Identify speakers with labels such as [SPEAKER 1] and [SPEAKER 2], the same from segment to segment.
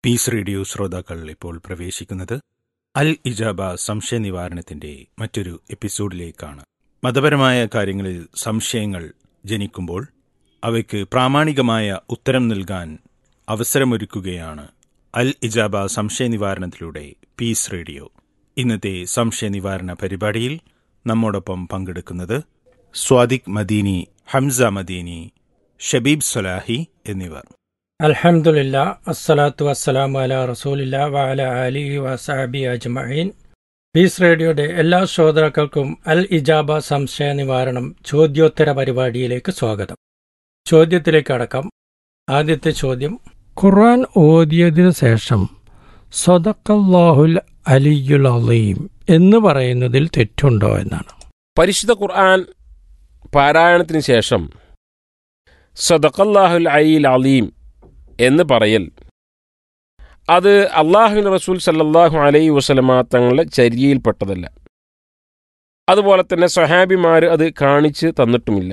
[SPEAKER 1] piece radio ശ്രോതാക്കൾ ഇപ്പോൾ പ്രവേശിക്കുന്നത് അൽ ഇജാബ സംശയ നിവാരണത്തിന്റെ മറ്റൊരു എപ്പിസോഡിലേക്കാണ് മതപരമായ കാര്യങ്ങളിൽ സംശയങ്ങൾ ജനിക്കുമ്പോൾ അവയ്ക്ക് പ്രാമാണികമായ ഉത്തരം നൽകാൻ അവസരമൊരുക്കുകയാണ് അൽ ഇജാബ സംശയ നിവാരണത്തിലൂടെ പീസ് റേഡിയോ ഇന്നത്തെ സംശയ നിവാരണ പരിപാടിയിൽ നമ്മോടൊപ്പം പങ്കെടുക്കുന്നത് സ്വാദിഖ് മദീനി ഹംസ മദീനി ഷബീബ് സൊലാഹി എന്നിവർ
[SPEAKER 2] അൽഹംദുലില്ല അസ്സലാത്തു വസ്സലാമു അല റസൂലില്ല വഅല അലിഹി വസഹബി അജ്മഈൻ പീസ് റേഡിയോയുടെ എല്ലാ ശ്രോതാക്കൾക്കും അൽ ഇജാബ സംശയ നിവാരണം ചോദ്യോത്തര പരിപാടിയിലേക്ക് സ്വാഗതം ചോദ്യത്തിലേക്ക് അടക്കം ആദ്യത്തെ ചോദ്യം ഖുർആൻ ഓതിയതിനു ശേഷം സദക്കല്ലാഹുൽ അലിയുൽ അലീം എന്ന് പറയുന്നതിൽ തെറ്റുണ്ടോ എന്നാണ്
[SPEAKER 3] പരിശുദ്ധ ഖുർആൻ പാരായണത്തിന് ശേഷം സദഖല്ലാഹുൽ അലീൽ അലീം എന്ന് പറയൽ അത് അള്ളാഹുവിൻ റസൂൽ സല്ലല്ലാഹു അലൈഹി വസല്ലമ തങ്ങളുടെ ചര്യയിൽപ്പെട്ടതല്ല അതുപോലെ തന്നെ സ്വഹാബിമാർ അത് കാണിച്ച് തന്നിട്ടുമില്ല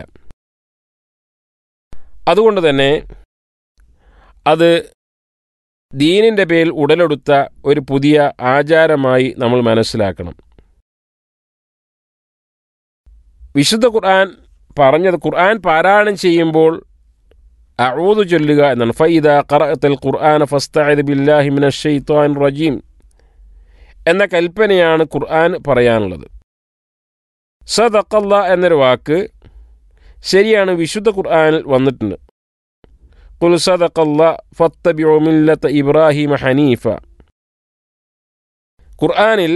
[SPEAKER 3] അതുകൊണ്ട് തന്നെ അത് ദീനിൻ്റെ പേരിൽ ഉടലെടുത്ത ഒരു പുതിയ ആചാരമായി നമ്മൾ മനസ്സിലാക്കണം വിശുദ്ധ ഖുർആൻ പറഞ്ഞത് ഖുർആൻ പാരായണം ചെയ്യുമ്പോൾ അഊദു ചൊല്ലുക എന്നാണ് ഫൈദ ഖറഅത്തൽ ഖുർആൻ ഫസ്തഇദ് ബില്ലാഹി മിനശ് ശൈത്വാനിർ റജീം എന്ന കൽപ്പനയാണ് ഖുർആൻ പറയാനുള്ളത് സദഖല്ല എന്നൊരു വാക്ക് ശരിയാണ് വിശുദ്ധ ഖുർആനിൽ വന്നിട്ടുണ്ട് ഖുൽ സദഖല്ല ഫത്തബിഉ മില്ലത ഇബ്രാഹിമ ഹനീഫ ഖുർആനിൽ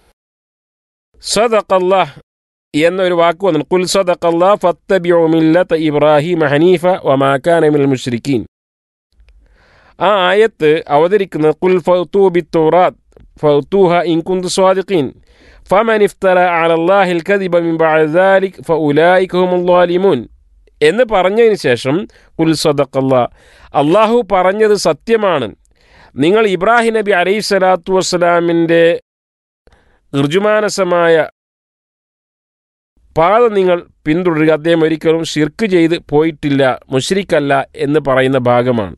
[SPEAKER 3] സദഖല്ല എന്നൊരു വാക്ക് വന്നു കുൽ സദഖല്ലാ ഫത്തബിഉ മില്ലത ഇബ്രാഹിം ഹനീഫ വമാ കാന മിനൽ മുശ്രിക്കീൻ ആ ആയത്ത് അവതരിക്കുന്നത് കുൽ ഫൗതു ബിത്തൗറാത്ത് ഫൗതുഹ ഇൻ കുന്തു സ്വാദിഖീൻ ഫമൻ ഇഫ്തറ അലല്ലാഹിൽ കദിബ മിൻ ബഅദ ദാലിക് ഫഉലൈക ഹുമുൽ ളാലിമൂൻ എന്ന് പറഞ്ഞതിന് ശേഷം കുൽ സദഖല്ലാ അള്ളാഹു പറഞ്ഞത് സത്യമാണ് നിങ്ങൾ ഇബ്രാഹിം നബി അലൈഹി സ്വലാത്തു വസ്സലാമിൻ്റെ ഋജുമാനസമായ പാത നിങ്ങൾ പിന്തുടരുക അദ്ദേഹം ഒരിക്കലും ഷിർക്ക് ചെയ്ത് പോയിട്ടില്ല മുഷ്രിക്കല്ല എന്ന് പറയുന്ന ഭാഗമാണ്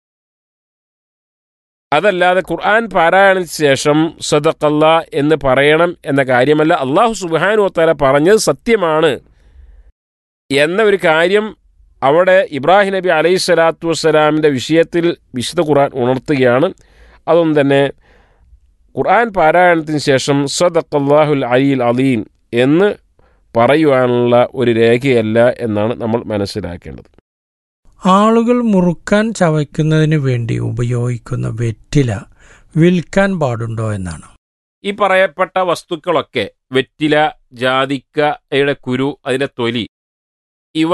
[SPEAKER 3] അതല്ലാതെ ഖുർആൻ പാരായണത്തിന് ശേഷം സദഖല്ല എന്ന് പറയണം എന്ന കാര്യമല്ല അള്ളാഹു സുബാനു വത്താല പറഞ്ഞത് സത്യമാണ് എന്ന ഒരു കാര്യം അവിടെ ഇബ്രാഹിം നബി അലൈഹി സ്വലാത്തു വസ്സലാമിൻ്റെ വിഷയത്തിൽ വിശുദ്ധ ഖുർആൻ ഉണർത്തുകയാണ് അതൊന്നും തന്നെ ഖുർആൻ പാരായണത്തിന് ശേഷം സദഖല്ലാഹുൽ അലിൽ അലീം എന്ന് പറയുവാനുള്ള ഒരു രേഖയല്ല എന്നാണ് നമ്മൾ മനസ്സിലാക്കേണ്ടത്
[SPEAKER 2] ആളുകൾ മുറുക്കാൻ ചവയ്ക്കുന്നതിന് വേണ്ടി ഉപയോഗിക്കുന്ന വെറ്റില വിൽക്കാൻ പാടുണ്ടോ എന്നാണ്
[SPEAKER 3] ഈ പറയപ്പെട്ട വസ്തുക്കളൊക്കെ വെറ്റില ജാതിക്കയുടെ കുരു അതിൻ്റെ തൊലി ഇവ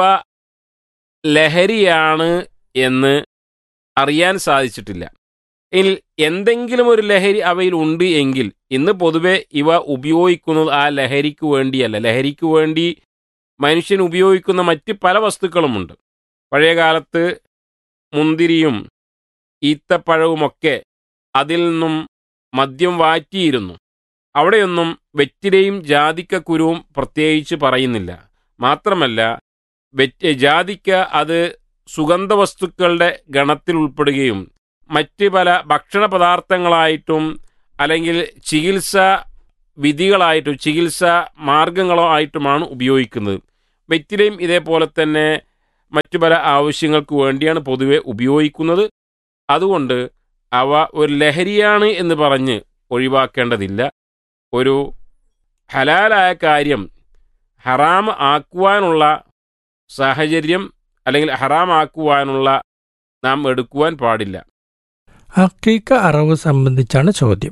[SPEAKER 3] ലഹരിയാണ് എന്ന് അറിയാൻ സാധിച്ചിട്ടില്ല ഇനി എന്തെങ്കിലും ഒരു ലഹരി അവയിൽ ഉണ്ട് എങ്കിൽ ഇന്ന് പൊതുവെ ഇവ ഉപയോഗിക്കുന്നത് ആ ലഹരിക്ക് വേണ്ടിയല്ല ലഹരിക്ക് വേണ്ടി മനുഷ്യൻ ഉപയോഗിക്കുന്ന മറ്റ് പല വസ്തുക്കളുമുണ്ട് പഴയ കാലത്ത് മുന്തിരിയും ഈത്തപ്പഴവുമൊക്കെ അതിൽ നിന്നും മദ്യം വാറ്റിയിരുന്നു അവിടെയൊന്നും വെറ്റിലയും ജാതിക്കക്കുരുവും പ്രത്യേകിച്ച് പറയുന്നില്ല മാത്രമല്ല വെറ്റ് ജാതിക്ക അത് സുഗന്ധവസ്തുക്കളുടെ ഗണത്തിൽ ഉൾപ്പെടുകയും മറ്റ് പല ഭക്ഷണ പദാർത്ഥങ്ങളായിട്ടും അല്ലെങ്കിൽ ചികിത്സ വിധികളായിട്ടും ചികിത്സ മാർഗങ്ങളോ ആയിട്ടുമാണ് ഉപയോഗിക്കുന്നത് വെറ്റിലയും ഇതേപോലെ തന്നെ മറ്റു പല ആവശ്യങ്ങൾക്ക് വേണ്ടിയാണ് പൊതുവെ ഉപയോഗിക്കുന്നത് അതുകൊണ്ട് അവ ഒരു ലഹരിയാണ് എന്ന് പറഞ്ഞ് ഒഴിവാക്കേണ്ടതില്ല ഒരു ഹലാലായ കാര്യം ഹറാം ആക്കുവാനുള്ള സാഹചര്യം അല്ലെങ്കിൽ ഹറാം ആക്കുവാനുള്ള നാം എടുക്കുവാൻ പാടില്ല
[SPEAKER 2] അക്കീക്ക അറിവ് സംബന്ധിച്ചാണ് ചോദ്യം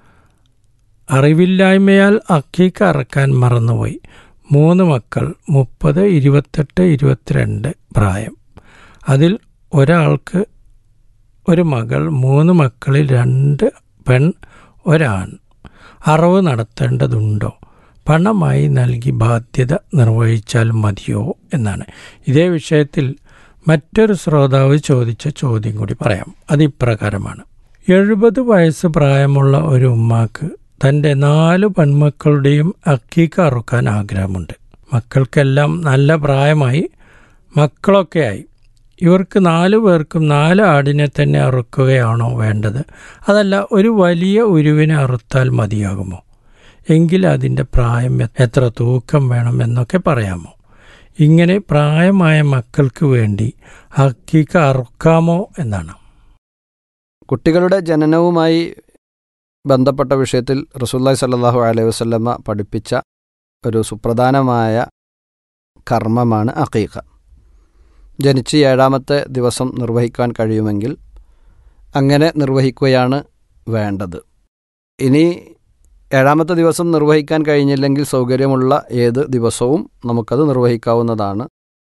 [SPEAKER 2] അറിവില്ലായ്മയാൽ അക്കീക്ക അറക്കാൻ മറന്നുപോയി മൂന്ന് മക്കൾ മുപ്പത് ഇരുപത്തെട്ട് ഇരുപത്തിരണ്ട് പ്രായം അതിൽ ഒരാൾക്ക് ഒരു മകൾ മൂന്ന് മക്കളിൽ രണ്ട് പെൺ ഒരാൺ അറിവ് നടത്തേണ്ടതുണ്ടോ പണമായി നൽകി ബാധ്യത നിർവഹിച്ചാൽ മതിയോ എന്നാണ് ഇതേ വിഷയത്തിൽ മറ്റൊരു ശ്രോതാവ് ചോദിച്ച ചോദ്യം കൂടി പറയാം അതിപ്രകാരമാണ് എഴുപത് വയസ്സ് പ്രായമുള്ള ഒരു ഉമ്മാക്ക് തൻ്റെ നാല് പെൺമക്കളുടെയും അക്കീക്ക അറുക്കാൻ ആഗ്രഹമുണ്ട് മക്കൾക്കെല്ലാം നല്ല പ്രായമായി മക്കളൊക്കെയായി ഇവർക്ക് നാലു പേർക്കും നാല് ആടിനെ തന്നെ അറുക്കുകയാണോ വേണ്ടത് അതല്ല ഒരു വലിയ ഉരുവിനെ അറുത്താൽ മതിയാകുമോ എങ്കിൽ അതിൻ്റെ പ്രായം എ- എത്ര തൂക്കം വേണം എന്നൊക്കെ പറയാമോ ഇങ്ങനെ പ്രായമായ മക്കൾക്ക് വേണ്ടി അക്കീക്ക അറുക്കാമോ എന്നാണ്
[SPEAKER 4] കുട്ടികളുടെ ജനനവുമായി ബന്ധപ്പെട്ട വിഷയത്തിൽ റസൂല്ലായി സല്ലാഹു അലൈഹി വസല്ലമ്മ പഠിപ്പിച്ച ഒരു സുപ്രധാനമായ കർമ്മമാണ് അക്കീഖ ജനിച്ച് ഏഴാമത്തെ ദിവസം നിർവഹിക്കാൻ കഴിയുമെങ്കിൽ അങ്ങനെ നിർവഹിക്കുകയാണ് വേണ്ടത് ഇനി ഏഴാമത്തെ ദിവസം നിർവഹിക്കാൻ കഴിഞ്ഞില്ലെങ്കിൽ സൗകര്യമുള്ള ഏത് ദിവസവും നമുക്കത് നിർവഹിക്കാവുന്നതാണ്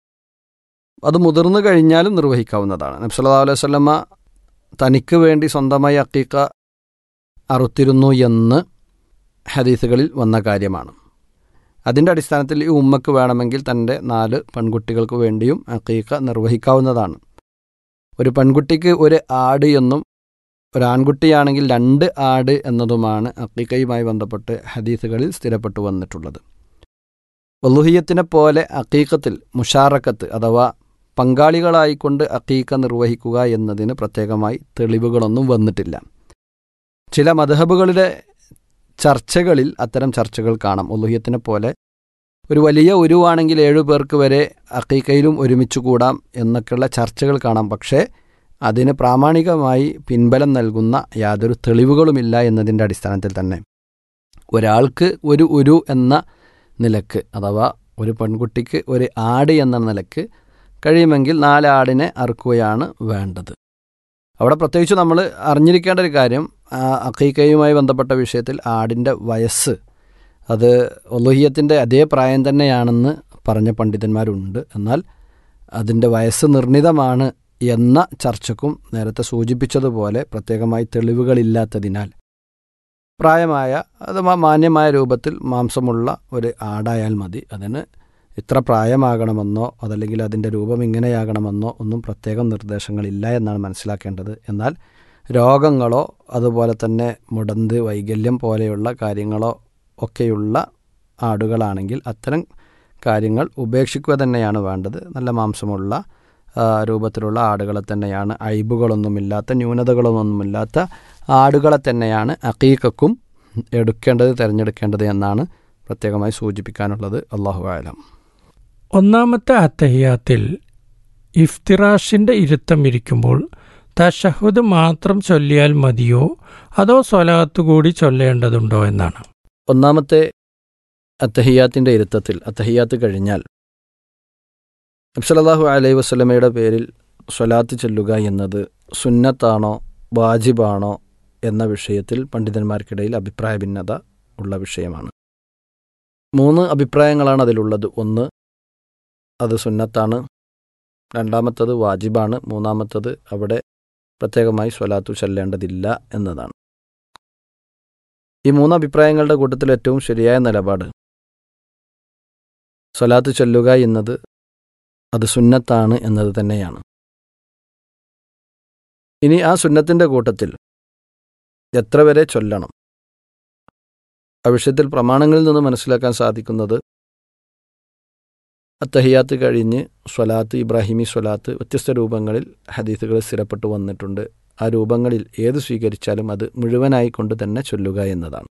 [SPEAKER 4] അത് മുതിർന്നു കഴിഞ്ഞാലും നിർവഹിക്കാവുന്നതാണ് നബ്സല്ലാ അലൈഹി വസല്ലമ്മ തനിക്ക് വേണ്ടി സ്വന്തമായി അക്കീക്ക അറുത്തിരുന്നു എന്ന് ഹദീസുകളിൽ വന്ന കാര്യമാണ് അതിൻ്റെ അടിസ്ഥാനത്തിൽ ഈ ഉമ്മക്ക് വേണമെങ്കിൽ തൻ്റെ നാല് പെൺകുട്ടികൾക്ക് വേണ്ടിയും അക്കീക്ക നിർവഹിക്കാവുന്നതാണ് ഒരു പെൺകുട്ടിക്ക് ഒരു ആട് എന്നും ഒരു ആൺകുട്ടിയാണെങ്കിൽ രണ്ട് ആട് എന്നതുമാണ് അക്കീക്കയുമായി ബന്ധപ്പെട്ട് ഹദീസുകളിൽ സ്ഥിരപ്പെട്ടു വന്നിട്ടുള്ളത് വലുഹിയത്തിനെ പോലെ അക്കീക്കത്തിൽ മുഷാറക്കത്ത് അഥവാ പങ്കാളികളായിക്കൊണ്ട് അക്കീക്ക നിർവഹിക്കുക എന്നതിന് പ്രത്യേകമായി തെളിവുകളൊന്നും വന്നിട്ടില്ല ചില മധഹബുകളിലെ ചർച്ചകളിൽ അത്തരം ചർച്ചകൾ കാണാം ഉലുഹ്യത്തിനെ പോലെ ഒരു വലിയ ഉരുവാണെങ്കിൽ ഏഴു പേർക്ക് വരെ അക്കീക്കയിലും ഒരുമിച്ച് കൂടാം എന്നൊക്കെയുള്ള ചർച്ചകൾ കാണാം പക്ഷേ അതിന് പ്രാമാണികമായി പിൻബലം നൽകുന്ന യാതൊരു തെളിവുകളുമില്ല എന്നതിൻ്റെ അടിസ്ഥാനത്തിൽ തന്നെ ഒരാൾക്ക് ഒരു ഉരു എന്ന നിലക്ക് അഥവാ ഒരു പെൺകുട്ടിക്ക് ഒരു ആട് എന്ന നിലക്ക് കഴിയുമെങ്കിൽ നാല് ആടിനെ അറുക്കുകയാണ് വേണ്ടത് അവിടെ പ്രത്യേകിച്ച് നമ്മൾ അറിഞ്ഞിരിക്കേണ്ട ഒരു കാര്യം ആ അക്കീക്കയുമായി ബന്ധപ്പെട്ട വിഷയത്തിൽ ആടിൻ്റെ വയസ്സ് അത് ഒലുഹിയത്തിൻ്റെ അതേ പ്രായം തന്നെയാണെന്ന് പറഞ്ഞ പണ്ഡിതന്മാരുണ്ട് എന്നാൽ അതിൻ്റെ വയസ്സ് നിർണിതമാണ് എന്ന ചർച്ചക്കും നേരത്തെ സൂചിപ്പിച്ചതുപോലെ പ്രത്യേകമായി തെളിവുകളില്ലാത്തതിനാൽ പ്രായമായ അത് മാ- മാന്യമായ രൂപത്തിൽ മാംസമുള്ള ഒരു ആടായാൽ മതി അതിന് ഇത്ര പ്രായമാകണമെന്നോ അതല്ലെങ്കിൽ അതിൻ്റെ രൂപം ഇങ്ങനെയാകണമെന്നോ ഒന്നും പ്രത്യേകം നിർദ്ദേശങ്ങളില്ല എന്നാണ് മനസ്സിലാക്കേണ്ടത് എന്നാൽ രോഗങ്ങളോ അതുപോലെ തന്നെ മുടന്ത് വൈകല്യം പോലെയുള്ള കാര്യങ്ങളോ ഒക്കെയുള്ള ആടുകളാണെങ്കിൽ അത്തരം കാര്യങ്ങൾ ഉപേക്ഷിക്കുക തന്നെയാണ് വേണ്ടത് നല്ല മാംസമുള്ള ആ, രൂപത്തിലുള്ള ആടുകളെ തന്നെയാണ് അയിബുകളൊന്നുമില്ലാത്ത ന്യൂനതകളൊന്നുമില്ലാത്ത ആടുകളെ തന്നെയാണ് അക്കീക്കക്കും എടുക്കേണ്ടത് തിരഞ്ഞെടുക്കേണ്ടത് എന്നാണ് പ്രത്യേകമായി സൂചിപ്പിക്കാനുള്ളത് അള്ളാഹു ആലം
[SPEAKER 2] ഒന്നാമത്തെ അത്തഹിയാത്തിൽ ഇഫ്തിറാഷിൻ്റെ ഇരുത്തം ഇരിക്കുമ്പോൾ തഷഹുദ് മാത്രം ചൊല്ലിയാൽ മതിയോ അതോ സ്വലാത്ത് കൂടി ചൊല്ലേണ്ടതുണ്ടോ എന്നാണ്
[SPEAKER 4] ഒന്നാമത്തെ അത്തഹിയാത്തിൻ്റെ ഇരുത്തത്തിൽ അത്തഹിയാത്ത് കഴിഞ്ഞാൽ നബ്സലാഹു അലൈഹി വസ്ലമയുടെ പേരിൽ സ്വലാത്ത് ചൊല്ലുക എന്നത് സുന്നത്താണോ വാജിബാണോ എന്ന വിഷയത്തിൽ പണ്ഡിതന്മാർക്കിടയിൽ അഭിപ്രായ ഭിന്നത ഉള്ള വിഷയമാണ് മൂന്ന് അഭിപ്രായങ്ങളാണ് അതിലുള്ളത് ഒന്ന് അത് സുന്നത്താണ് രണ്ടാമത്തത് വാജിബാണ് മൂന്നാമത്തത് അവിടെ പ്രത്യേകമായി സ്വലാത്തു ചൊല്ലേണ്ടതില്ല എന്നതാണ് ഈ മൂന്ന് അഭിപ്രായങ്ങളുടെ കൂട്ടത്തിൽ ഏറ്റവും ശരിയായ നിലപാട് സ്വലാത്ത് ചൊല്ലുക എന്നത് അത് സുന്നത്താണ് എന്നത് തന്നെയാണ് ഇനി ആ സുന്നത്തിൻ്റെ കൂട്ടത്തിൽ എത്ര വരെ ചൊല്ലണം ആ വിഷയത്തിൽ പ്രമാണങ്ങളിൽ നിന്ന് മനസ്സിലാക്കാൻ സാധിക്കുന്നത് അത്തഹിയാത്ത് കഴിഞ്ഞ് സ്വലാത്ത് ഇബ്രാഹിമി സ്വലാത്ത് വ്യത്യസ്ത രൂപങ്ങളിൽ ഹദീസുകൾ സ്ഥിരപ്പെട്ടു വന്നിട്ടുണ്ട് ആ രൂപങ്ങളിൽ ഏത് സ്വീകരിച്ചാലും അത് മുഴുവനായി കൊണ്ട് തന്നെ ചൊല്ലുക എന്നതാണ്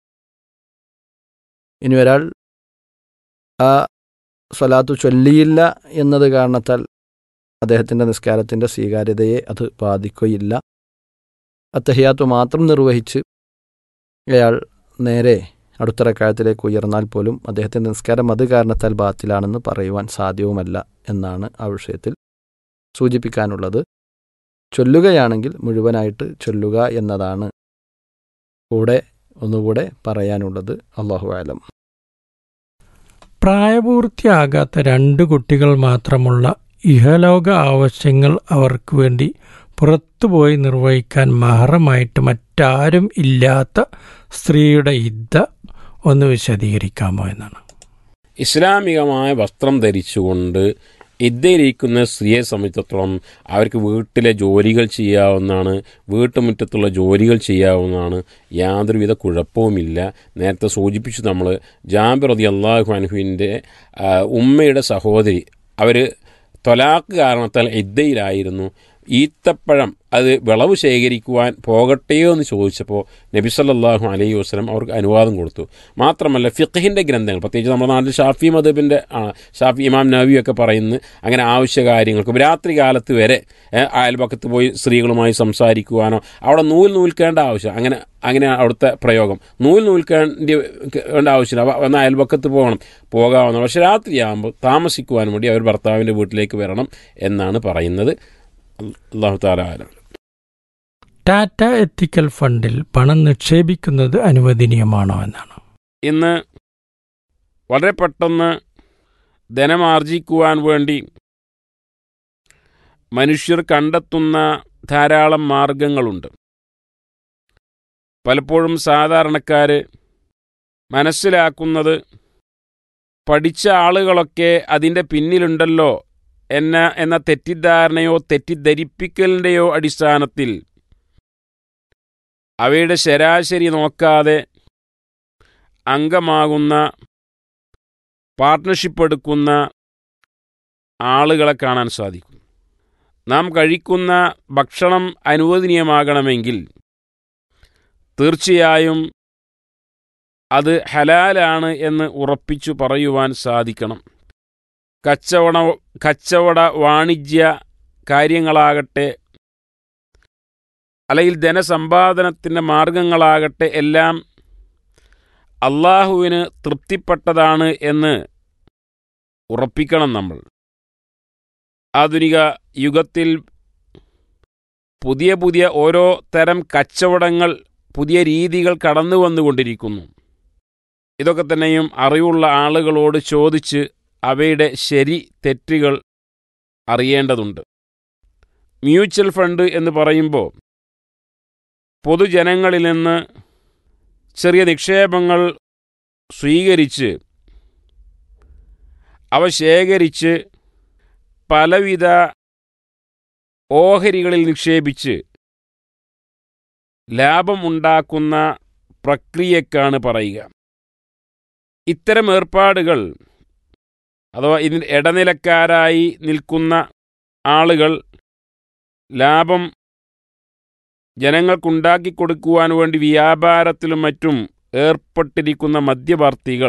[SPEAKER 4] ഇനി ഒരാൾ ആ സ്വലാത്തു ചൊല്ലിയില്ല എന്നത് കാരണത്താൽ അദ്ദേഹത്തിൻ്റെ നിസ്കാരത്തിൻ്റെ സ്വീകാര്യതയെ അത് ബാധിക്കുകയില്ല അത്തഹിയാത്ത് മാത്രം നിർവഹിച്ച് അയാൾ നേരെ അടുത്ത റക്കായത്തിലേക്ക് ഉയർന്നാൽ പോലും അദ്ദേഹത്തിൻ്റെ നിസ്കാരം അത് കാരണത്താൽ ബാത്തിലാണെന്ന് പറയുവാൻ സാധ്യവുമല്ല എന്നാണ് ആ വിഷയത്തിൽ സൂചിപ്പിക്കാനുള്ളത് ചൊല്ലുകയാണെങ്കിൽ മുഴുവനായിട്ട് ചൊല്ലുക എന്നതാണ് കൂടെ ഒന്നുകൂടെ പറയാനുള്ളത് അള്ളാഹു ആലം
[SPEAKER 2] പ്രായപൂർത്തിയാകാത്ത രണ്ട് കുട്ടികൾ മാത്രമുള്ള ഇഹലോക ആവശ്യങ്ങൾ അവർക്ക് വേണ്ടി പുറത്തുപോയി നിർവഹിക്കാൻ മഹറമായിട്ട് മറ്റാരും ഇല്ലാത്ത സ്ത്രീയുടെ ഇദ്ദ ഒന്ന് വിശദീകരിക്കാമോ എന്നാണ്
[SPEAKER 3] ഇസ്ലാമികമായ വസ്ത്രം ധരിച്ചുകൊണ്ട് ഇദ്ദയിരിക്കുന്ന സ്ത്രീയെ സംബന്ധിച്ചിടത്തോളം അവർക്ക് വീട്ടിലെ ജോലികൾ ചെയ്യാവുന്നതാണ് വീട്ടുമുറ്റത്തുള്ള ജോലികൾ ചെയ്യാവുന്നതാണ് യാതൊരുവിധ കുഴപ്പവുമില്ല നേരത്തെ സൂചിപ്പിച്ചു നമ്മൾ ജാബിർ റതി അള്ളാഹു അൻഹുവിൻ്റെ ഉമ്മയുടെ സഹോദരി അവർ തൊലാക്ക് കാരണത്താൽ ഇദ്ദയിലായിരുന്നു ഈത്തപ്പഴം അത് വിളവ് ശേഖരിക്കുവാൻ പോകട്ടെയോ എന്ന് ചോദിച്ചപ്പോൾ നബി സല്ലല്ലാഹു അലൈഹി വസ്ലം അവർക്ക് അനുവാദം കൊടുത്തു മാത്രമല്ല ഫിഖഹിൻ്റെ ഗ്രന്ഥങ്ങൾ പ്രത്യേകിച്ച് നമ്മുടെ നാട്ടിൽ ഷാഫി മദബിൻ്റെ ഷാഫി ഇമാം നബിയൊക്കെ പറയുന്നത് അങ്ങനെ ആവശ്യ കാര്യങ്ങൾക്ക് രാത്രി കാലത്ത് വരെ ഏ, അയൽപക്കത്ത് പോയി സ്ത്രീകളുമായി സംസാരിക്കുവാനോ അവിടെ നൂൽ നൂൽക്കേണ്ട ആവശ്യം അങ്ങനെ അങ്ങനെ അവിടുത്തെ പ്രയോഗം നൂൽ നൂൽക്കേണ്ട വേണ്ട ആവശ്യമില്ല അവ- ഒന്ന് അയൽപക്കത്ത് പോകണം പോകാവുന്ന പക്ഷെ രാത്രിയാകുമ്പോൾ താമസിക്കുവാൻ വേണ്ടി അവർ ഭർത്താവിൻ്റെ വീട്ടിലേക്ക് വരണം എന്നാണ് പറയുന്നത് അള്ളാഹു താല ആലം
[SPEAKER 2] ടാറ്റ എത്തിക്കൽ ഫണ്ടിൽ പണം നിക്ഷേപിക്കുന്നത് അനുവദനീയമാണോ എന്നാണ്
[SPEAKER 3] ഇന്ന് വളരെ പെട്ടെന്ന് ധനമാർജിക്കുവാൻ വേണ്ടി മനുഷ്യർ കണ്ടെത്തുന്ന ധാരാളം മാർഗങ്ങളുണ്ട് പലപ്പോഴും സാധാരണക്കാർ മനസ്സിലാക്കുന്നത് പഠിച്ച ആളുകളൊക്കെ അതിൻ്റെ പിന്നിലുണ്ടല്ലോ എന്ന എന്ന തെറ്റിദ്ധാരണയോ തെറ്റിദ്ധരിപ്പിക്കലിൻ്റെയോ അടിസ്ഥാനത്തിൽ അവയുടെ ശരാശരി നോക്കാതെ അംഗമാകുന്ന പാർട്ട്ണർഷിപ്പ് എടുക്കുന്ന ആളുകളെ കാണാൻ സാധിക്കും നാം കഴിക്കുന്ന ഭക്ഷണം അനുവദനീയമാകണമെങ്കിൽ തീർച്ചയായും അത് ഹലാലാണ് എന്ന് ഉറപ്പിച്ചു പറയുവാൻ സാധിക്കണം കച്ചവട കച്ചവട വാണിജ്യ കാര്യങ്ങളാകട്ടെ അല്ലെങ്കിൽ ധനസമ്പാദനത്തിൻ്റെ മാർഗങ്ങളാകട്ടെ എല്ലാം അള്ളാഹുവിന് തൃപ്തിപ്പെട്ടതാണ് എന്ന് ഉറപ്പിക്കണം നമ്മൾ ആധുനിക യുഗത്തിൽ പുതിയ പുതിയ ഓരോ തരം കച്ചവടങ്ങൾ പുതിയ രീതികൾ കടന്നു വന്നുകൊണ്ടിരിക്കുന്നു ഇതൊക്കെ തന്നെയും അറിവുള്ള ആളുകളോട് ചോദിച്ച് അവയുടെ ശരി തെറ്റുകൾ അറിയേണ്ടതുണ്ട് മ്യൂച്വൽ ഫണ്ട് എന്ന് പറയുമ്പോൾ പൊതുജനങ്ങളിൽ നിന്ന് ചെറിയ നിക്ഷേപങ്ങൾ സ്വീകരിച്ച് അവ ശേഖരിച്ച് പലവിധ ഓഹരികളിൽ നിക്ഷേപിച്ച് ലാഭമുണ്ടാക്കുന്ന പ്രക്രിയക്കാണ് പറയുക ഇത്തരം ഏർപ്പാടുകൾ അഥവാ ഇതിന് ഇടനിലക്കാരായി നിൽക്കുന്ന ആളുകൾ ലാഭം ജനങ്ങൾക്കുണ്ടാക്കി കൊടുക്കുവാൻ വേണ്ടി വ്യാപാരത്തിലും മറ്റും ഏർപ്പെട്ടിരിക്കുന്ന മധ്യവർത്തികൾ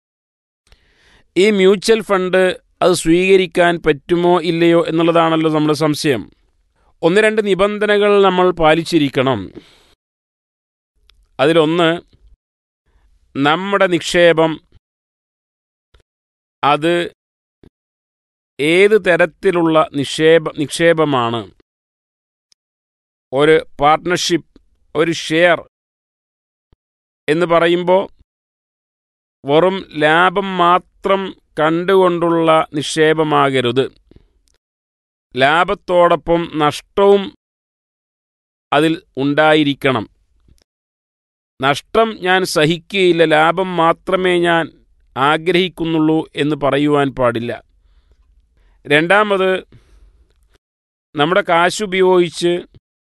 [SPEAKER 3] ഈ മ്യൂച്വൽ ഫണ്ട് അത് സ്വീകരിക്കാൻ പറ്റുമോ ഇല്ലയോ എന്നുള്ളതാണല്ലോ നമ്മുടെ സംശയം ഒന്ന് രണ്ട് നിബന്ധനകൾ നമ്മൾ പാലിച്ചിരിക്കണം അതിലൊന്ന് നമ്മുടെ നിക്ഷേപം അത് ഏത് തരത്തിലുള്ള നിക്ഷേപ നിക്ഷേപമാണ് ഒരു പാർട്ട്ണർഷിപ്പ് ഒരു ഷെയർ എന്ന് പറയുമ്പോൾ വെറും ലാഭം മാത്രം കണ്ടുകൊണ്ടുള്ള നിക്ഷേപമാകരുത് ലാഭത്തോടൊപ്പം നഷ്ടവും അതിൽ ഉണ്ടായിരിക്കണം നഷ്ടം ഞാൻ സഹിക്കുകയില്ല ലാഭം മാത്രമേ ഞാൻ ആഗ്രഹിക്കുന്നുള്ളൂ എന്ന് പറയുവാൻ പാടില്ല രണ്ടാമത് നമ്മുടെ കാശുപയോഗിച്ച്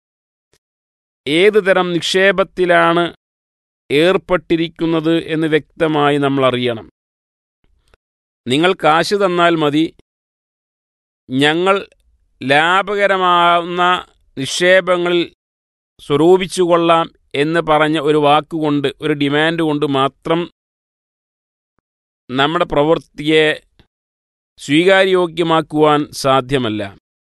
[SPEAKER 3] ഏത് തരം നിക്ഷേപത്തിലാണ് ഏർപ്പെട്ടിരിക്കുന്നത് എന്ന് വ്യക്തമായി നമ്മൾ അറിയണം നിങ്ങൾ കാശ് തന്നാൽ മതി ഞങ്ങൾ ലാഭകരമാവുന്ന നിക്ഷേപങ്ങളിൽ സ്വരൂപിച്ചുകൊള്ളാം എന്ന് പറഞ്ഞ ഒരു വാക്കുകൊണ്ട് ഒരു ഡിമാൻഡ് കൊണ്ട് മാത്രം നമ്മുടെ പ്രവൃത്തിയെ സ്വീകാര്യോഗ്യമാക്കുവാൻ സാധ്യമല്ല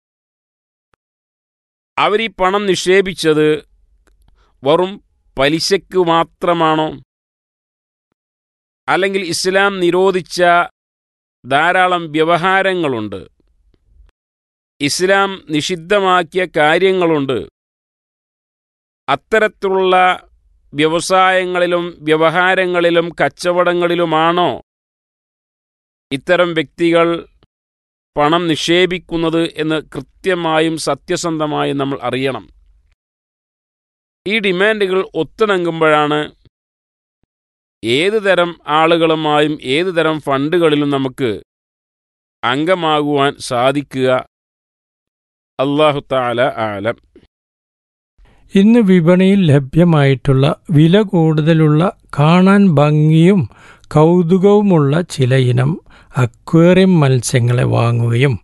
[SPEAKER 3] അവർ ഈ പണം നിക്ഷേപിച്ചത് വെറും പലിശയ്ക്ക് മാത്രമാണോ അല്ലെങ്കിൽ ഇസ്ലാം നിരോധിച്ച ധാരാളം വ്യവഹാരങ്ങളുണ്ട് ഇസ്ലാം നിഷിദ്ധമാക്കിയ കാര്യങ്ങളുണ്ട് അത്തരത്തിലുള്ള വ്യവസായങ്ങളിലും വ്യവഹാരങ്ങളിലും കച്ചവടങ്ങളിലുമാണോ ഇത്തരം വ്യക്തികൾ പണം നിക്ഷേപിക്കുന്നത് എന്ന് കൃത്യമായും സത്യസന്ധമായും നമ്മൾ അറിയണം ഈ ഡിമാൻഡുകൾ ഒത്തിണങ്ങുമ്പോഴാണ് ഏത് തരം ആളുകളുമായും ഏത് തരം ഫണ്ടുകളിലും നമുക്ക് അംഗമാകുവാൻ സാധിക്കുക അള്ളാഹു താല ആലം
[SPEAKER 2] ഇന്ന് വിപണിയിൽ ലഭ്യമായിട്ടുള്ള വില കൂടുതലുള്ള കാണാൻ ഭംഗിയും കൗതുകവുമുള്ള ചില ഇനം അക്വേറിയം മത്സ്യങ്ങളെ വാങ്ങുകയും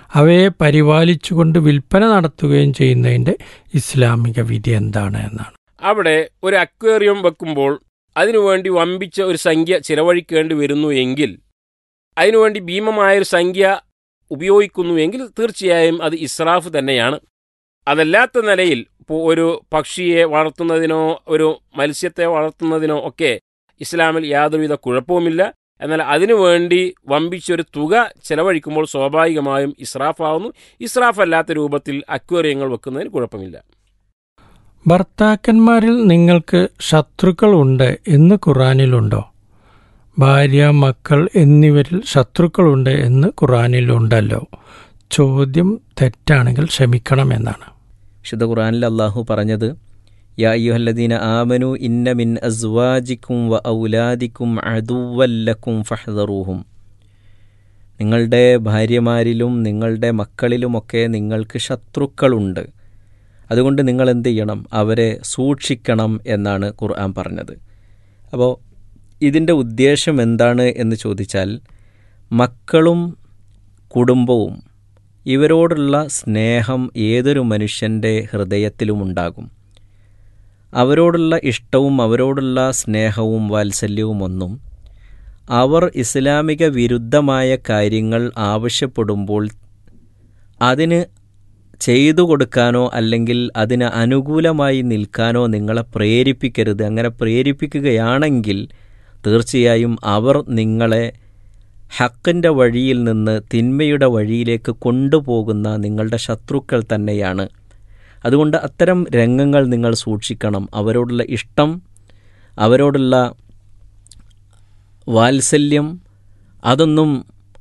[SPEAKER 2] അവയെ പരിപാലിച്ചുകൊണ്ട് വിൽപ്പന നടത്തുകയും ചെയ്യുന്നതിൻ്റെ ഇസ്ലാമിക വിധി എന്താണ് എന്നാണ്
[SPEAKER 3] അവിടെ ഒരു അക്വേറിയം വെക്കുമ്പോൾ അതിനുവേണ്ടി വമ്പിച്ച ഒരു സംഖ്യ ചിലവഴിക്കേണ്ടി വരുന്നു എങ്കിൽ അതിനുവേണ്ടി ഭീമമായൊരു സംഖ്യ ഉപയോഗിക്കുന്നു എങ്കിൽ തീർച്ചയായും അത് ഇസ്രാഫ് തന്നെയാണ് അതല്ലാത്ത നിലയിൽ ഇപ്പോൾ ഒരു പക്ഷിയെ വളർത്തുന്നതിനോ ഒരു മത്സ്യത്തെ വളർത്തുന്നതിനോ ഒക്കെ ഇസ്ലാമിൽ യാതൊരുവിധ കുഴപ്പവുമില്ല എന്നാൽ അതിനുവേണ്ടി വമ്പിച്ചൊരു തുക ചെലവഴിക്കുമ്പോൾ സ്വാഭാവികമായും ഇസ്രാഫാവുന്നു ഇസ്രാഫ് അല്ലാത്ത രൂപത്തിൽ അക്വേറിയങ്ങൾ വെക്കുന്നതിന് കുഴപ്പമില്ല
[SPEAKER 2] ഭർത്താക്കന്മാരിൽ നിങ്ങൾക്ക് ശത്രുക്കളുണ്ട് എന്ന് ഖുറാനിലുണ്ടോ ഭാര്യ മക്കൾ എന്നിവരിൽ ശത്രുക്കളുണ്ട് എന്ന് ഖുറാനിലുണ്ടല്ലോ ചോദ്യം തെറ്റാണെങ്കിൽ ക്ഷമിക്കണമെന്നാണ്
[SPEAKER 5] വിശുദ്ധ ഖുറാനിൽ അള്ളാഹു പറഞ്ഞത് യാ അയ്യുഹല്ലദീന ആമനു ഇന്ന മിൻ അസ്വാജിക്കും വ ഔലാദിക്കും അദുവല്ലക്കും ഫഹദറൂഹും നിങ്ങളുടെ ഭാര്യമാരിലും നിങ്ങളുടെ മക്കളിലുമൊക്കെ നിങ്ങൾക്ക് ശത്രുക്കളുണ്ട് അതുകൊണ്ട് നിങ്ങൾ എന്ത് ചെയ്യണം അവരെ സൂക്ഷിക്കണം എന്നാണ് ഖുർആൻ പറഞ്ഞത് അപ്പോൾ ഇതിൻ്റെ ഉദ്ദേശം എന്താണ് എന്ന് ചോദിച്ചാൽ മക്കളും കുടുംബവും ഇവരോടുള്ള സ്നേഹം ഏതൊരു മനുഷ്യൻ്റെ ഹൃദയത്തിലുമുണ്ടാകും അവരോടുള്ള ഇഷ്ടവും അവരോടുള്ള സ്നേഹവും വാത്സല്യവും ഒന്നും അവർ ഇസ്ലാമിക വിരുദ്ധമായ കാര്യങ്ങൾ ആവശ്യപ്പെടുമ്പോൾ അതിന് ചെയ്തു കൊടുക്കാനോ അല്ലെങ്കിൽ അതിന് അനുകൂലമായി നിൽക്കാനോ നിങ്ങളെ പ്രേരിപ്പിക്കരുത് അങ്ങനെ പ്രേരിപ്പിക്കുകയാണെങ്കിൽ തീർച്ചയായും അവർ നിങ്ങളെ ഹക്കിൻ്റെ വഴിയിൽ നിന്ന് തിന്മയുടെ വഴിയിലേക്ക് കൊണ്ടുപോകുന്ന നിങ്ങളുടെ ശത്രുക്കൾ തന്നെയാണ് അതുകൊണ്ട് അത്തരം രംഗങ്ങൾ നിങ്ങൾ സൂക്ഷിക്കണം അവരോടുള്ള ഇഷ്ടം അവരോടുള്ള വാത്സല്യം അതൊന്നും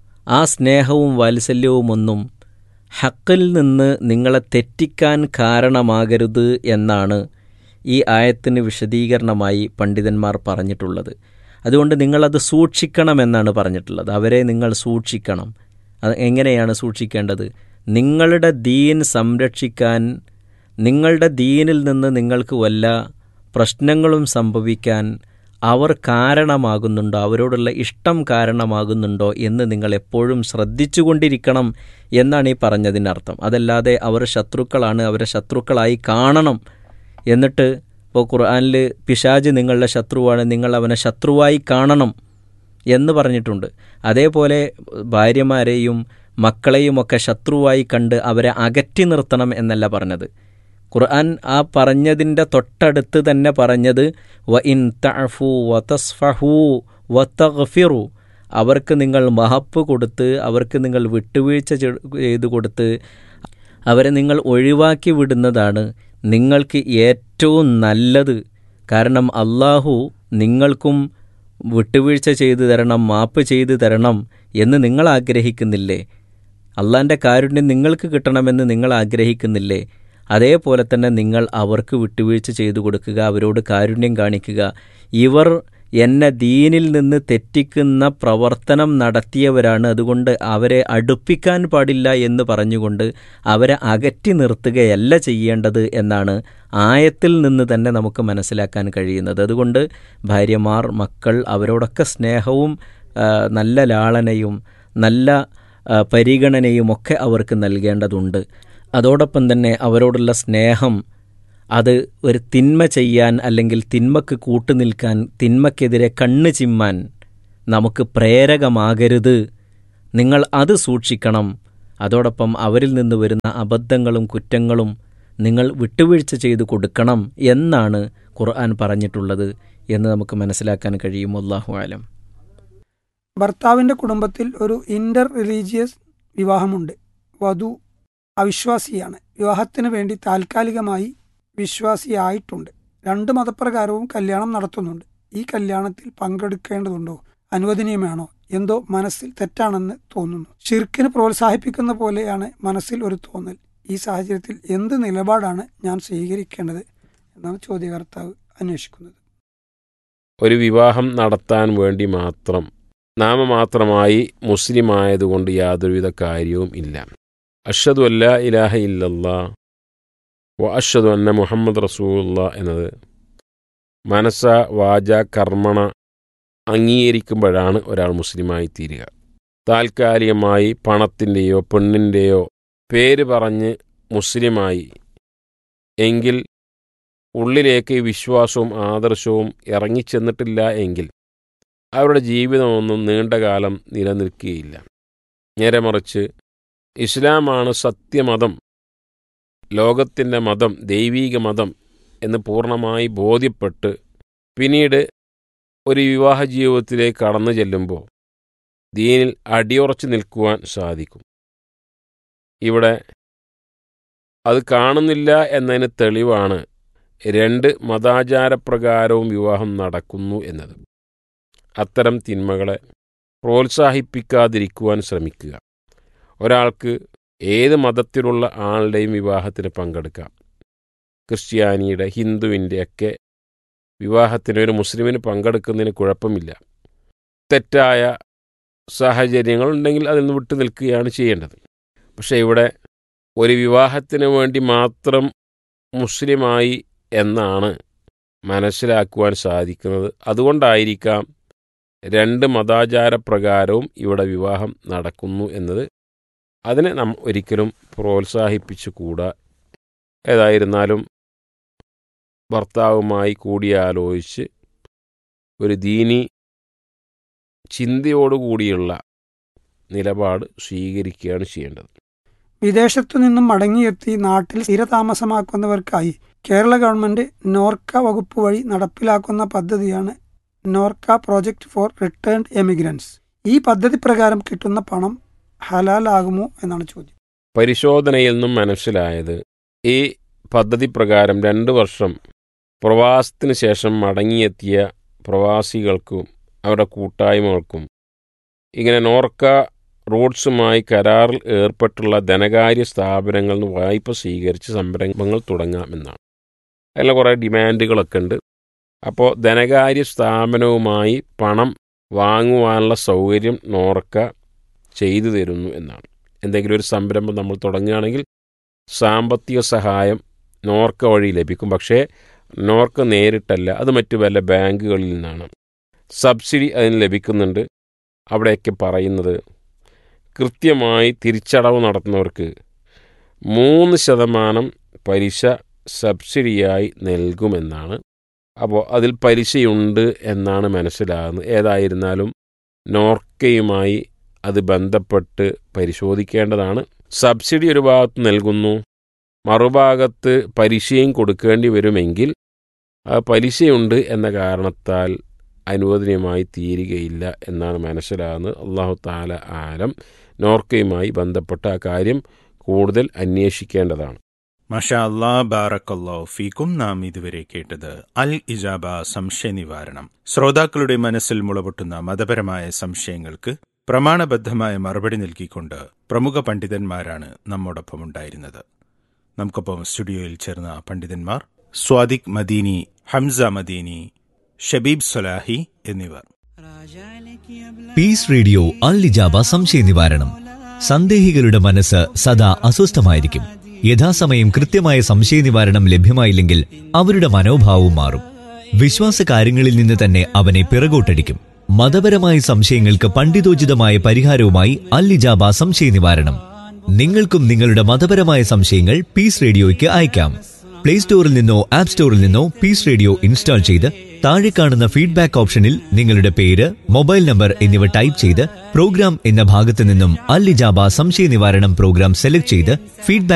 [SPEAKER 5] ആ സ്നേഹവും വാത്സല്യവുമൊന്നും ഹക്കിൽ നിന്ന് നിങ്ങളെ തെറ്റിക്കാൻ കാരണമാകരുത് എന്നാണ് ഈ ആയത്തിന് വിശദീകരണമായി പണ്ഡിതന്മാർ പറഞ്ഞിട്ടുള്ളത് അതുകൊണ്ട് നിങ്ങളത് സൂക്ഷിക്കണമെന്നാണ് പറഞ്ഞിട്ടുള്ളത് അവരെ നിങ്ങൾ സൂക്ഷിക്കണം അത് എങ്ങനെയാണ് സൂക്ഷിക്കേണ്ടത് നിങ്ങളുടെ ദീൻ സംരക്ഷിക്കാൻ നിങ്ങളുടെ ദീനിൽ നിന്ന് നിങ്ങൾക്ക് വല്ല പ്രശ്നങ്ങളും സംഭവിക്കാൻ അവർ കാരണമാകുന്നുണ്ടോ അവരോടുള്ള ഇഷ്ടം കാരണമാകുന്നുണ്ടോ എന്ന് നിങ്ങൾ എപ്പോഴും ശ്രദ്ധിച്ചുകൊണ്ടിരിക്കണം എന്നാണ് ഈ പറഞ്ഞതിനർത്ഥം അതല്ലാതെ അവർ ശത്രുക്കളാണ് അവരെ ശത്രുക്കളായി കാണണം എന്നിട്ട് ഇപ്പോൾ ഖുർആാനിൽ പിശാജ് നിങ്ങളുടെ ശത്രുവാണ് നിങ്ങൾ അവനെ ശത്രുവായി കാണണം എന്ന് പറഞ്ഞിട്ടുണ്ട് അതേപോലെ ഭാര്യമാരെയും മക്കളെയുമൊക്കെ ശത്രുവായി കണ്ട് അവരെ അകറ്റി നിർത്തണം എന്നല്ല പറഞ്ഞത് ഖുർആൻ ആ പറഞ്ഞതിൻ്റെ തൊട്ടടുത്ത് തന്നെ പറഞ്ഞത് വ ഇൻ തഅഫു വ തസ്ഫഹു വ തഗ്ഫിറു അവർക്ക് നിങ്ങൾ മഹപ്പ് കൊടുത്ത് അവർക്ക് നിങ്ങൾ വിട്ടുവീഴ്ച ചെയ്തു കൊടുത്ത് അവരെ നിങ്ങൾ ഒഴിവാക്കി വിടുന്നതാണ് നിങ്ങൾക്ക് ഏറ്റവും നല്ലത് കാരണം അള്ളാഹു നിങ്ങൾക്കും വിട്ടുവീഴ്ച ചെയ്തു തരണം മാപ്പ് ചെയ്തു തരണം എന്ന് നിങ്ങൾ ആഗ്രഹിക്കുന്നില്ലേ അള്ളാൻ്റെ കാരുണ്യം നിങ്ങൾക്ക് കിട്ടണമെന്ന് നിങ്ങൾ ആഗ്രഹിക്കുന്നില്ലേ അതേപോലെ തന്നെ നിങ്ങൾ അവർക്ക് വിട്ടുവീഴ്ച ചെയ്തു കൊടുക്കുക അവരോട് കാരുണ്യം കാണിക്കുക ഇവർ എന്നെ ദീനിൽ നിന്ന് തെറ്റിക്കുന്ന പ്രവർത്തനം നടത്തിയവരാണ് അതുകൊണ്ട് അവരെ അടുപ്പിക്കാൻ പാടില്ല എന്ന് പറഞ്ഞുകൊണ്ട് അവരെ അകറ്റി നിർത്തുകയല്ല ചെയ്യേണ്ടത് എന്നാണ് ആയത്തിൽ നിന്ന് തന്നെ നമുക്ക് മനസ്സിലാക്കാൻ കഴിയുന്നത് അതുകൊണ്ട് ഭാര്യമാർ മക്കൾ അവരോടൊക്കെ സ്നേഹവും നല്ല ലാളനയും നല്ല പരിഗണനയുമൊക്കെ അവർക്ക് നൽകേണ്ടതുണ്ട് അതോടൊപ്പം തന്നെ അവരോടുള്ള സ്നേഹം അത് ഒരു തിന്മ ചെയ്യാൻ അല്ലെങ്കിൽ തിന്മക്ക് കൂട്ടുനിൽക്കാൻ തിന്മക്കെതിരെ കണ്ണ് ചിമ്മാൻ നമുക്ക് പ്രേരകമാകരുത് നിങ്ങൾ അത് സൂക്ഷിക്കണം അതോടൊപ്പം അവരിൽ നിന്ന് വരുന്ന അബദ്ധങ്ങളും കുറ്റങ്ങളും നിങ്ങൾ വിട്ടുവീഴ്ച ചെയ്തു കൊടുക്കണം എന്നാണ് ഖുർആൻ പറഞ്ഞിട്ടുള്ളത് എന്ന് നമുക്ക് മനസ്സിലാക്കാൻ കഴിയും അള്ളാഹു ആലം
[SPEAKER 6] ഭർത്താവിൻ്റെ കുടുംബത്തിൽ ഒരു ഇൻ്റർ റിലീജിയസ് വിവാഹമുണ്ട് വധു അവിശ്വാസിയാണ് വിവാഹത്തിന് വേണ്ടി താൽക്കാലികമായി വിശ്വാസിയായിട്ടുണ്ട് രണ്ട് മതപ്രകാരവും കല്യാണം നടത്തുന്നുണ്ട് ഈ കല്യാണത്തിൽ പങ്കെടുക്കേണ്ടതുണ്ടോ അനുവദനീയമാണോ എന്തോ മനസ്സിൽ തെറ്റാണെന്ന് തോന്നുന്നു ഷിർക്കിന് പ്രോത്സാഹിപ്പിക്കുന്ന പോലെയാണ് മനസ്സിൽ ഒരു തോന്നൽ ഈ സാഹചര്യത്തിൽ എന്ത് നിലപാടാണ് ഞാൻ സ്വീകരിക്കേണ്ടത് എന്നാണ് ചോദ്യകർത്താവ് അന്വേഷിക്കുന്നത്
[SPEAKER 3] ഒരു വിവാഹം നടത്താൻ വേണ്ടി മാത്രം നാമമാത്രമായി മുസ്ലിം ആയതുകൊണ്ട് യാതൊരുവിധ കാര്യവും ഇല്ല അഷദു അല്ല ഇലാഹ ഇല്ലല്ലാ വ അഷദു അന്ന മുഹമ്മദ് റസൂല്ല എന്നത് മനസ്സ വാച കർമ്മണ അംഗീകരിക്കുമ്പോഴാണ് ഒരാൾ മുസ്ലിമായി തീരുക താൽക്കാലികമായി പണത്തിൻ്റെയോ പെണ്ണിൻ്റെയോ പേര് പറഞ്ഞ് മുസ്ലിമായി എങ്കിൽ ഉള്ളിലേക്ക് ഈ വിശ്വാസവും ആദർശവും ഇറങ്ങിച്ചെന്നിട്ടില്ല എങ്കിൽ അവരുടെ ജീവിതമൊന്നും നീണ്ടകാലം നിലനിൽക്കുകയില്ല നേരെ മറിച്ച് ഇസ്ലാമാണ് സത്യമതം ലോകത്തിൻ്റെ മതം ദൈവീക മതം എന്ന് പൂർണ്ണമായി ബോധ്യപ്പെട്ട് പിന്നീട് ഒരു വിവാഹ ജീവിതത്തിലേക്ക് കടന്നു ചെല്ലുമ്പോൾ ദീനിൽ അടിയുറച്ചു നിൽക്കുവാൻ സാധിക്കും ഇവിടെ അത് കാണുന്നില്ല എന്നതിന് തെളിവാണ് രണ്ട് മതാചാരപ്രകാരവും വിവാഹം നടക്കുന്നു എന്നത് അത്തരം തിന്മകളെ പ്രോത്സാഹിപ്പിക്കാതിരിക്കുവാൻ ശ്രമിക്കുക ഒരാൾക്ക് ഏത് മതത്തിലുള്ള ആളുടെയും വിവാഹത്തിന് പങ്കെടുക്കാം ക്രിസ്ത്യാനിയുടെ ഹിന്ദുവിൻ്റെ ഒക്കെ വിവാഹത്തിന് ഒരു മുസ്ലിമിന് പങ്കെടുക്കുന്നതിന് കുഴപ്പമില്ല തെറ്റായ സാഹചര്യങ്ങളുണ്ടെങ്കിൽ അതിൽ നിന്ന് വിട്ടു നിൽക്കുകയാണ് ചെയ്യേണ്ടത് പക്ഷേ ഇവിടെ ഒരു വിവാഹത്തിന് വേണ്ടി മാത്രം മുസ്ലിമായി എന്നാണ് മനസ്സിലാക്കുവാൻ സാധിക്കുന്നത് അതുകൊണ്ടായിരിക്കാം രണ്ട് മതാചാരപ്രകാരവും ഇവിടെ വിവാഹം നടക്കുന്നു എന്നത് അതിനെ നാം ഒരിക്കലും പ്രോത്സാഹിപ്പിച്ചുകൂടാ ഏതായിരുന്നാലും ഭർത്താവുമായി കൂടിയാലോചിച്ച് ഒരു ദീനി ചിന്തയോടുകൂടിയുള്ള നിലപാട് സ്വീകരിക്കുകയാണ് ചെയ്യേണ്ടത്
[SPEAKER 6] വിദേശത്തു നിന്നും മടങ്ങിയെത്തി നാട്ടിൽ സ്ഥിരതാമസമാക്കുന്നവർക്കായി കേരള ഗവൺമെന്റ് നോർക്ക വകുപ്പ് വഴി നടപ്പിലാക്കുന്ന പദ്ധതിയാണ് NORKA project for returned emigrants ഈ പദ്ധതി പ്രകാരം കിട്ടുന്ന പണം ഹലാലാകുമോ എന്നാണ് ചോദ്യം
[SPEAKER 3] പരിശോധനയിൽ നിന്നും മനസ്സിലായത് ഈ പദ്ധതി പ്രകാരം രണ്ട് വർഷം പ്രവാസത്തിന് ശേഷം മടങ്ങിയെത്തിയ പ്രവാസികൾക്കും അവരുടെ കൂട്ടായ്മകൾക്കും ഇങ്ങനെ നോർക്ക റോഡ്സുമായി കരാറിൽ ഏർപ്പെട്ടുള്ള ധനകാര്യ സ്ഥാപനങ്ങളിൽ നിന്ന് വായ്പ സ്വീകരിച്ച് സംരംഭങ്ങൾ തുടങ്ങാമെന്നാണ് അതിൽ കുറേ ഡിമാൻഡുകളൊക്കെ ഉണ്ട് അപ്പോൾ ധനകാര്യ സ്ഥാപനവുമായി പണം വാങ്ങുവാനുള്ള സൗകര്യം നോർക്ക ചെയ്തു തരുന്നു എന്നാണ് എന്തെങ്കിലും ഒരു സംരംഭം നമ്മൾ തുടങ്ങുകയാണെങ്കിൽ സാമ്പത്തിക സഹായം നോർക്ക വഴി ലഭിക്കും പക്ഷേ നോർക്ക നേരിട്ടല്ല അത് മറ്റു വല്ല ബാങ്കുകളിൽ നിന്നാണ് സബ്സിഡി അതിന് ലഭിക്കുന്നുണ്ട് അവിടെയൊക്കെ പറയുന്നത് കൃത്യമായി തിരിച്ചടവ് നടത്തുന്നവർക്ക് മൂന്ന് ശതമാനം പലിശ സബ്സിഡിയായി നൽകുമെന്നാണ് അപ്പോൾ അതിൽ പലിശയുണ്ട് എന്നാണ് മനസ്സിലാകുന്നത് ഏതായിരുന്നാലും നോർക്കയുമായി അത് ബന്ധപ്പെട്ട് പരിശോധിക്കേണ്ടതാണ് സബ്സിഡി ഒരു ഭാഗത്ത് നൽകുന്നു മറുഭാഗത്ത് പലിശയും കൊടുക്കേണ്ടി വരുമെങ്കിൽ ആ പലിശയുണ്ട് എന്ന കാരണത്താൽ അനുവദനീയമായി തീരുകയില്ല എന്നാണ് മനസ്സിലാകുന്നത് അള്ളാഹു താല ആലം നോർക്കയുമായി ബന്ധപ്പെട്ട ആ കാര്യം കൂടുതൽ അന്വേഷിക്കേണ്ടതാണ്
[SPEAKER 1] മഷാ അല്ലാ ബാറക്കല്ലോ ഫീക്കും നാം ഇതുവരെ കേട്ടത് അൽ ഇജാബ സംശയ നിവാരണം ശ്രോതാക്കളുടെ മനസ്സിൽ മുളപൊട്ടുന്ന മതപരമായ സംശയങ്ങൾക്ക് പ്രമാണബദ്ധമായ മറുപടി നൽകിക്കൊണ്ട് പ്രമുഖ പണ്ഡിതന്മാരാണ് നമ്മോടൊപ്പം ഉണ്ടായിരുന്നത് നമുക്കൊപ്പം സ്റ്റുഡിയോയിൽ ചേർന്ന പണ്ഡിതന്മാർ സ്വാദിഖ് മദീനി ഹംസ മദീനി ഷബീബ് സൊലാഹി എന്നിവർ
[SPEAKER 7] പീസ് റേഡിയോ അൽ ഇജാബ സംശയ നിവാരണം സന്ദേഹികളുടെ മനസ്സ് സദാ അസ്വസ്ഥമായിരിക്കും യഥാസമയം കൃത്യമായ സംശയ നിവാരണം ലഭ്യമായില്ലെങ്കിൽ അവരുടെ മനോഭാവവും മാറും വിശ്വാസ കാര്യങ്ങളിൽ നിന്ന് തന്നെ അവനെ പിറകോട്ടടിക്കും മതപരമായ സംശയങ്ങൾക്ക് പണ്ഡിതോചിതമായ പരിഹാരവുമായി അൽ ഇജാബ സംശയ നിവാരണം നിങ്ങൾക്കും നിങ്ങളുടെ മതപരമായ സംശയങ്ങൾ പീസ് റേഡിയോയ്ക്ക് അയക്കാം പ്ലേ സ്റ്റോറിൽ നിന്നോ ആപ്പ് സ്റ്റോറിൽ നിന്നോ പീസ് റേഡിയോ ഇൻസ്റ്റാൾ ചെയ്ത് താഴെ കാണുന്ന ഫീഡ്ബാക്ക് ഓപ്ഷനിൽ നിങ്ങളുടെ പേര് മൊബൈൽ നമ്പർ എന്നിവ ടൈപ്പ് ചെയ്ത് പ്രോഗ്രാം എന്ന ഭാഗത്ത് നിന്നും അൽ ഇജാബ സംശയ നിവാരണം പ്രോഗ്രാം സെലക്ട് ചെയ്ത് ഫീഡ്ബാക്ക്